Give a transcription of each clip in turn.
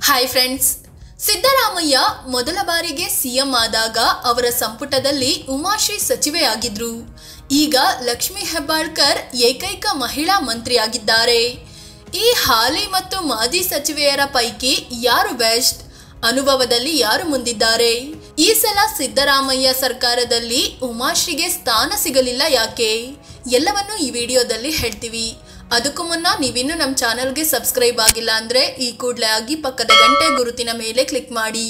hi friends Siddaramaiah ಮೊದಲ ಬಾರಿಗೆ CM ಆದಾಗ ಅವರ ಸಂಪುಟದಲ್ಲಿ ಉಮಾಶ್ರೀ ಸಚಿವೆಯಾಗಿದ್ರು ಈಗ ಲಕ್ಷ್ಮಿ ಹೆಬ್ಬಾಳ್ಕರ್ ಏಕೈಕ ಮಹಿಳಾ ಮಂತ್ರಿಯಾಗಿದ್ದಾರೆ ಈ ಹಾಲಿ ಮತ್ತು ಮಾಜಿ ಸಚಿವೆಯರ ಪೈಕಿ ಯಾರು ಬೆಸ್ಟ್ ಅನುಭವದಲ್ಲಿ ಯಾರು ಮುಂದಿದ್ದಾರೆ ಈ ಸಲ ಸಿದ್ದರಾಮಯ್ಯ ಸರ್ಕಾರದಲ್ಲಿ ಉಮಾಶ್ರೀಗೆ ಸ್ಥಾನ ಸಿಗಲಿಲ್ಲ ಯಾಕೆ ಎಲ್ಲವನ್ನು ಈ ವಿಡಿಯೋದಲ್ಲಿ ಹೇಳ್ತೀವಿ ಅದಕ್ಕೂ ಮುನ್ನ ನೀವಿನ್ನೂ ನಮ್ಮ ಚಾನಲ್ಗೆ ಸಬ್ಸ್ಕ್ರೈಬ್ ಆಗಿಲ್ಲ ಅಂದರೆ ಈ ಕೂಡಲೇ ಆಗಿ ಪಕ್ಕದ ಗಂಟೆ ಗುರುತಿನ ಮೇಲೆ ಕ್ಲಿಕ್ ಮಾಡಿ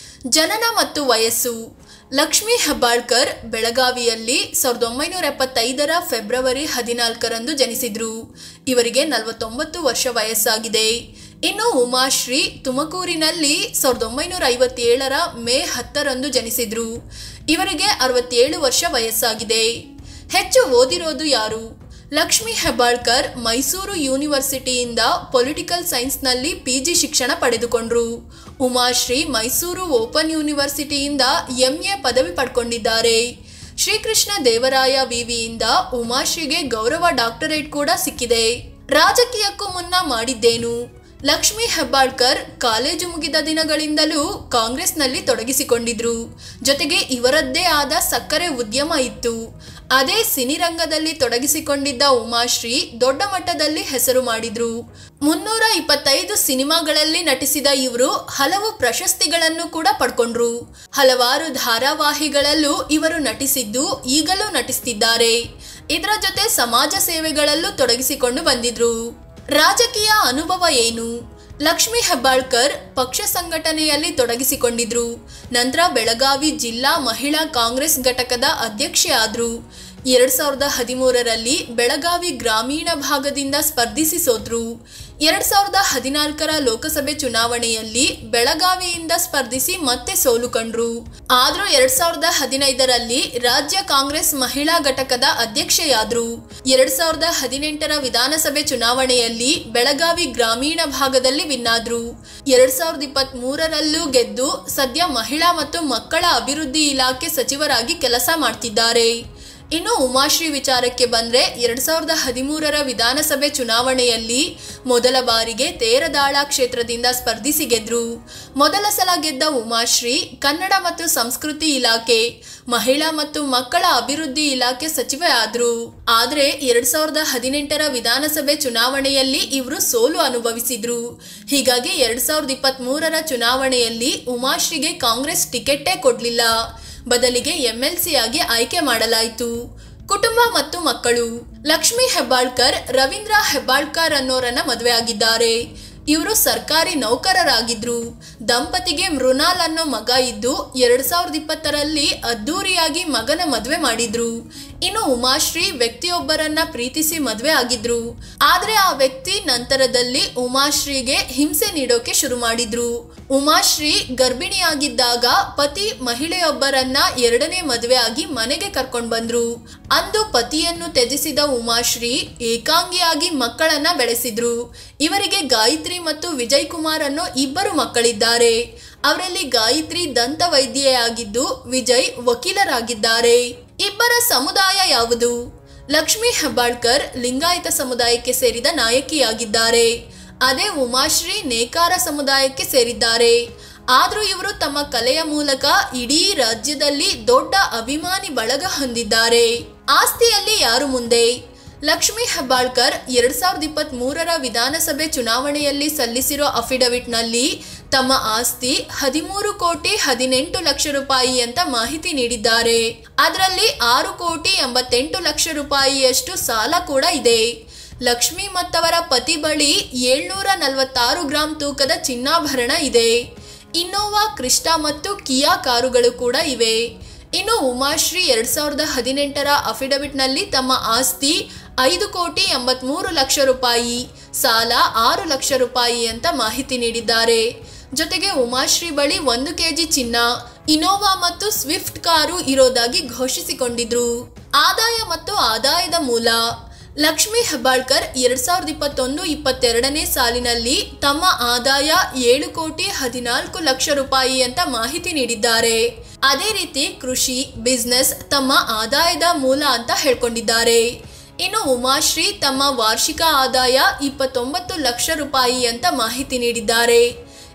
ಜನನ ಮತ್ತು ವಯಸ್ಸು ಲಕ್ಷ್ಮೀ ಹೆಬ್ಬಾಳ್ಕರ್ ಬೆಳಗಾವಿಯಲ್ಲಿ ಸಾವಿರದ ಒಂಬೈನೂರ ಎಪ್ಪತ್ತೈದರ ಫೆಬ್ರವರಿ ಹದಿನಾಲ್ಕರಂದು ಜನಿಸಿದ್ರು ಇವರಿಗೆ ನಲವತ್ತೊಂಬತ್ತು ವರ್ಷ ವಯಸ್ಸಾಗಿದೆ ಇನ್ನು ಉಮಾಶ್ರೀ ತುಮಕೂರಿನಲ್ಲಿ ಸಾವಿರದ ಒಂಬೈನೂರ ಐವತ್ತೇಳರ ಮೇ ಹತ್ತರಂದು ಜನಿಸಿದ್ರು ಇವರಿಗೆ ಅರವತ್ತೇಳು ವರ್ಷ ವಯಸ್ಸಾಗಿದೆ ಹೆಚ್ಚು ಓದಿರೋದು ಯಾರು ಲಕ್ಷ್ಮಿ ಹೆಬ್ಬಾಳ್ಕರ್ ಮೈಸೂರು ಯೂನಿವರ್ಸಿಟಿಯಿಂದ ಪೊಲಿಟಿಕಲ್ ಸೈನ್ಸ್ನಲ್ಲಿ ಪಿ ಜಿ ಶಿಕ್ಷಣ ಪಡೆದುಕೊಂಡ್ರು ಉಮಾಶ್ರೀ ಮೈಸೂರು ಓಪನ್ ಯೂನಿವರ್ಸಿಟಿಯಿಂದ ಎಂ ಎ ಪದವಿ ಪಡ್ಕೊಂಡಿದ್ದಾರೆ ಶ್ರೀಕೃಷ್ಣ ದೇವರಾಯ ವಿವಿಯಿಂದ ಉಮಾಶ್ರೀಗೆ ಗೌರವ ಡಾಕ್ಟರೇಟ್ ಕೂಡ ಸಿಕ್ಕಿದೆ ರಾಜಕೀಯಕ್ಕೂ ಮುನ್ನ ಮಾಡಿದ್ದೇನು ಲಕ್ಷ್ಮಿ ಹೆಬ್ಬಾಳ್ಕರ್ ಕಾಲೇಜು ಮುಗಿದ ದಿನಗಳಿಂದಲೂ ಕಾಂಗ್ರೆಸ್ನಲ್ಲಿ ತೊಡಗಿಸಿಕೊಂಡಿದ್ರು ಜೊತೆಗೆ ಇವರದ್ದೇ ಆದ ಸಕ್ಕರೆ ಉದ್ಯಮ ಇತ್ತು ಅದೇ ಸಿನಿರಂಗದಲ್ಲಿ ತೊಡಗಿಸಿಕೊಂಡಿದ್ದ ಉಮಾಶ್ರೀ ದೊಡ್ಡ ಮಟ್ಟದಲ್ಲಿ ಹೆಸರು ಮಾಡಿದ್ರು ಮುನ್ನೂರ ಇಪ್ಪತ್ತೈದು ಸಿನಿಮಾಗಳಲ್ಲಿ ನಟಿಸಿದ ಇವರು ಹಲವು ಪ್ರಶಸ್ತಿಗಳನ್ನು ಕೂಡ ಪಡ್ಕೊಂಡ್ರು ಹಲವಾರು ಧಾರಾವಾಹಿಗಳಲ್ಲೂ ಇವರು ನಟಿಸಿದ್ದು ಈಗಲೂ ನಟಿಸ್ತಿದ್ದಾರೆ ಇದರ ಜೊತೆ ಸಮಾಜ ಸೇವೆಗಳಲ್ಲೂ ತೊಡಗಿಸಿಕೊಂಡು ಬಂದಿದ್ರು ರಾಜಕೀಯ ಅನುಭವ ಏನು ಲಕ್ಷ್ಮಿ ಹೆಬ್ಬಾಳ್ಕರ್ ಪಕ್ಷ ಸಂಘಟನೆಯಲ್ಲಿ ತೊಡಗಿಸಿಕೊಂಡಿದ್ರು ನಂತರ ಬೆಳಗಾವಿ ಜಿಲ್ಲಾ ಮಹಿಳಾ ಕಾಂಗ್ರೆಸ್ ಘಟಕದ ಅಧ್ಯಕ್ಷೆ ಆದ್ರು ಎರಡ್ ಸಾವಿರದ ಹದಿಮೂರರಲ್ಲಿ ಬೆಳಗಾವಿ ಗ್ರಾಮೀಣ ಭಾಗದಿಂದ ಸ್ಪರ್ಧಿಸಿ ಸೋತ್ರು ಎರಡ್ ಸಾವಿರದ ಹದಿನಾಲ್ಕರ ಲೋಕಸಭೆ ಚುನಾವಣೆಯಲ್ಲಿ ಬೆಳಗಾವಿಯಿಂದ ಸ್ಪರ್ಧಿಸಿ ಮತ್ತೆ ಸೋಲು ಕಂಡ್ರು ಆದ್ರೂ ಎರಡ್ ಸಾವಿರದ ಹದಿನೈದರಲ್ಲಿ ರಾಜ್ಯ ಕಾಂಗ್ರೆಸ್ ಮಹಿಳಾ ಘಟಕದ ಅಧ್ಯಕ್ಷೆಯಾದ್ರು ಎರಡ್ ಸಾವಿರದ ಹದಿನೆಂಟರ ವಿಧಾನಸಭೆ ಚುನಾವಣೆಯಲ್ಲಿ ಬೆಳಗಾವಿ ಗ್ರಾಮೀಣ ಭಾಗದಲ್ಲಿ ವಿನ್ನಾದ್ರು ಎರಡ್ ಸಾವಿರದ ಇಪ್ಪತ್ತ್ ಮೂರರಲ್ಲೂ ಗೆದ್ದು ಸದ್ಯ ಮಹಿಳಾ ಮತ್ತು ಮಕ್ಕಳ ಅಭಿವೃದ್ಧಿ ಇಲಾಖೆ ಸಚಿವರಾಗಿ ಕೆಲಸ ಮಾಡ್ತಿದ್ದಾರೆ ಇನ್ನು ಉಮಾಶ್ರೀ ವಿಚಾರಕ್ಕೆ ಬಂದ್ರೆ ಎರಡ್ ಸಾವಿರದ ಹದಿಮೂರರ ವಿಧಾನಸಭೆ ಚುನಾವಣೆಯಲ್ಲಿ ಮೊದಲ ಬಾರಿಗೆ ತೇರದಾಳ ಕ್ಷೇತ್ರದಿಂದ ಸ್ಪರ್ಧಿಸಿ ಗೆದ್ರು ಮೊದಲ ಸಲ ಗೆದ್ದ ಉಮಾಶ್ರೀ ಕನ್ನಡ ಮತ್ತು ಸಂಸ್ಕೃತಿ ಇಲಾಖೆ ಮಹಿಳಾ ಮತ್ತು ಮಕ್ಕಳ ಅಭಿವೃದ್ಧಿ ಇಲಾಖೆ ಸಚಿವೆ ಆದ್ರು ಆದ್ರೆ ಎರಡ್ ಸಾವಿರದ ಹದಿನೆಂಟರ ವಿಧಾನಸಭೆ ಚುನಾವಣೆಯಲ್ಲಿ ಇವರು ಸೋಲು ಅನುಭವಿಸಿದ್ರು ಹೀಗಾಗಿ ಎರಡ್ ಸಾವಿರದ ಇಪ್ಪತ್ತ್ ಮೂರರ ಚುನಾವಣೆಯಲ್ಲಿ ಉಮಾಶ್ರೀಗೆ ಕಾಂಗ್ರೆಸ್ ಟಿಕೆಟೇ ಕೊಡ್ಲಿಲ್ಲ ಬದಲಿಗೆ ಎಂಎಲ್ಸಿ ಆಗಿ ಆಯ್ಕೆ ಮಾಡಲಾಯಿತು ಕುಟುಂಬ ಮತ್ತು ಮಕ್ಕಳು ಲಕ್ಷ್ಮಿ ಹೆಬ್ಬಾಳ್ಕರ್ ರವೀಂದ್ರ ಹೆಬ್ಬಾಳ್ಕರ್ ಅನ್ನೋರನ್ನ ಮದುವೆ ಆಗಿದ್ದಾರೆ ಇವರು ಸರ್ಕಾರಿ ನೌಕರರಾಗಿದ್ರು ದಂಪತಿಗೆ ಮೃಣಾಲ್ ಅನ್ನೋ ಮಗ ಇದ್ದು ಎರಡ್ ಸಾವಿರದ ಇಪ್ಪತ್ತರಲ್ಲಿ ಅದ್ದೂರಿಯಾಗಿ ಮಗನ ಮದುವೆ ಮಾಡಿದ್ರು ಇನ್ನು ಉಮಾಶ್ರೀ ವ್ಯಕ್ತಿಯೊಬ್ಬರನ್ನ ಪ್ರೀತಿಸಿ ಮದುವೆ ಆಗಿದ್ರು ಆದ್ರೆ ಆ ವ್ಯಕ್ತಿ ನಂತರದಲ್ಲಿ ಉಮಾಶ್ರೀಗೆ ಹಿಂಸೆ ನೀಡೋಕೆ ಶುರು ಮಾಡಿದ್ರು ಉಮಾಶ್ರೀ ಗರ್ಭಿಣಿಯಾಗಿದ್ದಾಗ ಪತಿ ಮಹಿಳೆಯೊಬ್ಬರನ್ನ ಎರಡನೇ ಮದುವೆ ಆಗಿ ಮನೆಗೆ ಕರ್ಕೊಂಡ್ ಬಂದ್ರು ಅಂದು ಪತಿಯನ್ನು ತ್ಯಜಿಸಿದ ಉಮಾಶ್ರೀ ಏಕಾಂಗಿಯಾಗಿ ಮಕ್ಕಳನ್ನ ಬೆಳೆಸಿದ್ರು ಇವರಿಗೆ ಗಾಯತ್ರಿ ಮತ್ತು ವಿಜಯ್ ಕುಮಾರ್ ಅನ್ನೋ ಇಬ್ಬರು ಮಕ್ಕಳಿದ್ದಾರೆ ಅವರಲ್ಲಿ ಗಾಯತ್ರಿ ದಂತ ವೈದ್ಯೆಯಾಗಿದ್ದು ವಿಜಯ್ ವಕೀಲರಾಗಿದ್ದಾರೆ ಇಬ್ಬರ ಸಮುದಾಯ ಯಾವುದು ಲಕ್ಷ್ಮಿ ಹೆಬ್ಬಾಳ್ಕರ್ ಲಿಂಗಾಯತ ಸಮುದಾಯಕ್ಕೆ ಸೇರಿದ ನಾಯಕಿಯಾಗಿದ್ದಾರೆ ಅದೇ ಉಮಾಶ್ರೀ ನೇಕಾರ ಸಮುದಾಯಕ್ಕೆ ಸೇರಿದ್ದಾರೆ ಆದ್ರೂ ಇವರು ತಮ್ಮ ಕಲೆಯ ಮೂಲಕ ಇಡೀ ರಾಜ್ಯದಲ್ಲಿ ದೊಡ್ಡ ಅಭಿಮಾನಿ ಬಳಗ ಹೊಂದಿದ್ದಾರೆ ಆಸ್ತಿಯಲ್ಲಿ ಯಾರು ಮುಂದೆ ಲಕ್ಷ್ಮಿ ಹೆಬ್ಬಾಳ್ಕರ್ ಎರಡ್ ಸಾವಿರದ ಇಪ್ಪತ್ತ್ ಮೂರರ ವಿಧಾನಸಭೆ ಚುನಾವಣೆಯಲ್ಲಿ ಸಲ್ಲಿಸಿರೋ ಅಫಿಡವಿಟ್ನಲ್ಲಿ ತಮ್ಮ ಆಸ್ತಿ ಹದಿಮೂರು ಕೋಟಿ ಹದಿನೆಂಟು ಲಕ್ಷ ರೂಪಾಯಿ ಅಂತ ಮಾಹಿತಿ ನೀಡಿದ್ದಾರೆ ಅದರಲ್ಲಿ ಆರು ಕೋಟಿ ಎಂಬತ್ತೆಂಟು ಲಕ್ಷ ರೂಪಾಯಿಯಷ್ಟು ಸಾಲ ಕೂಡ ಇದೆ ಲಕ್ಷ್ಮಿ ಮತ್ತವರ ಪತಿ ಬಳಿ ಏಳ್ನೂರ ನಲವತ್ತಾರು ಗ್ರಾಂ ತೂಕದ ಚಿನ್ನಾಭರಣ ಇದೆ ಇನ್ನೋವಾ ಕ್ರಿಸ್ಟಾ ಮತ್ತು ಕಿಯಾ ಕಾರುಗಳು ಕೂಡ ಇವೆ ಇನ್ನು ಉಮಾಶ್ರೀ ಎರಡ್ ಸಾವಿರದ ಹದಿನೆಂಟರ ಅಫಿಡವಿಟ್ನಲ್ಲಿ ತಮ್ಮ ಆಸ್ತಿ ಐದು ಕೋಟಿ ಎಂಬತ್ಮೂರು ಲಕ್ಷ ರೂಪಾಯಿ ಸಾಲ ಆರು ಲಕ್ಷ ರೂಪಾಯಿ ಅಂತ ಮಾಹಿತಿ ನೀಡಿದ್ದಾರೆ ಜೊತೆಗೆ ಉಮಾಶ್ರೀ ಬಳಿ ಒಂದು ಕೆಜಿ ಚಿನ್ನ ಇನೋವಾ ಮತ್ತು ಸ್ವಿಫ್ಟ್ ಕಾರು ಇರೋದಾಗಿ ಘೋಷಿಸಿಕೊಂಡಿದ್ರು ಆದಾಯ ಮತ್ತು ಆದಾಯದ ಮೂಲ ಲಕ್ಷ್ಮಿ ಹೆಬ್ಬಾಳ್ಕರ್ ಎರಡ್ ಸಾವಿರದ ಇಪ್ಪತ್ತೊಂದು ಇಪ್ಪತ್ತೆರಡನೇ ಸಾಲಿನಲ್ಲಿ ತಮ್ಮ ಆದಾಯ ಏಳು ಕೋಟಿ ಹದಿನಾಲ್ಕು ಲಕ್ಷ ರೂಪಾಯಿ ಅಂತ ಮಾಹಿತಿ ನೀಡಿದ್ದಾರೆ ಅದೇ ರೀತಿ ಕೃಷಿ ಬಿಸ್ನೆಸ್ ತಮ್ಮ ಆದಾಯದ ಮೂಲ ಅಂತ ಹೇಳ್ಕೊಂಡಿದ್ದಾರೆ ಇನ್ನು ಉಮಾಶ್ರೀ ತಮ್ಮ ವಾರ್ಷಿಕ ಆದಾಯ ಇಪ್ಪತ್ತೊಂಬತ್ತು ಲಕ್ಷ ರೂಪಾಯಿ ಅಂತ ಮಾಹಿತಿ ನೀಡಿದ್ದಾರೆ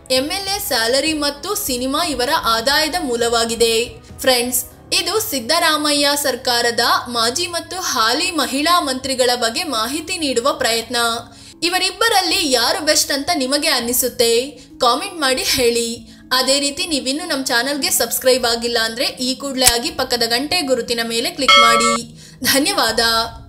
ಎಂಎಲ್ಎ ಸ್ಯಾಲರಿ ಮತ್ತು ಸಿನಿಮಾ ಇವರ ಆದಾಯದ ಮೂಲವಾಗಿದೆ ಫ್ರೆಂಡ್ಸ್ ಇದು ಸಿದ್ದರಾಮಯ್ಯ ಸರ್ಕಾರದ ಮಾಜಿ ಮತ್ತು ಹಾಲಿ ಮಹಿಳಾ ಮಂತ್ರಿಗಳ ಬಗ್ಗೆ ಮಾಹಿತಿ ನೀಡುವ ಪ್ರಯತ್ನ ಇವರಿಬ್ಬರಲ್ಲಿ ಯಾರು ಬೆಸ್ಟ್ ಅಂತ ನಿಮಗೆ ಅನ್ನಿಸುತ್ತೆ ಕಾಮೆಂಟ್ ಮಾಡಿ ಹೇಳಿ ಅದೇ ರೀತಿ ನೀವಿನ್ನೂ ನಮ್ಮ ಚಾನಲ್ಗೆ ಸಬ್ಸ್ಕ್ರೈಬ್ ಆಗಿಲ್ಲ ಅಂದ್ರೆ ಈ ಕೂಡಲೇ ಆಗಿ ಪಕ್ಕದ ಗಂಟೆ ಗುರುತಿನ ಮೇಲೆ ಕ್ಲಿಕ್ ಮಾಡಿ ಧನ್ಯವಾದ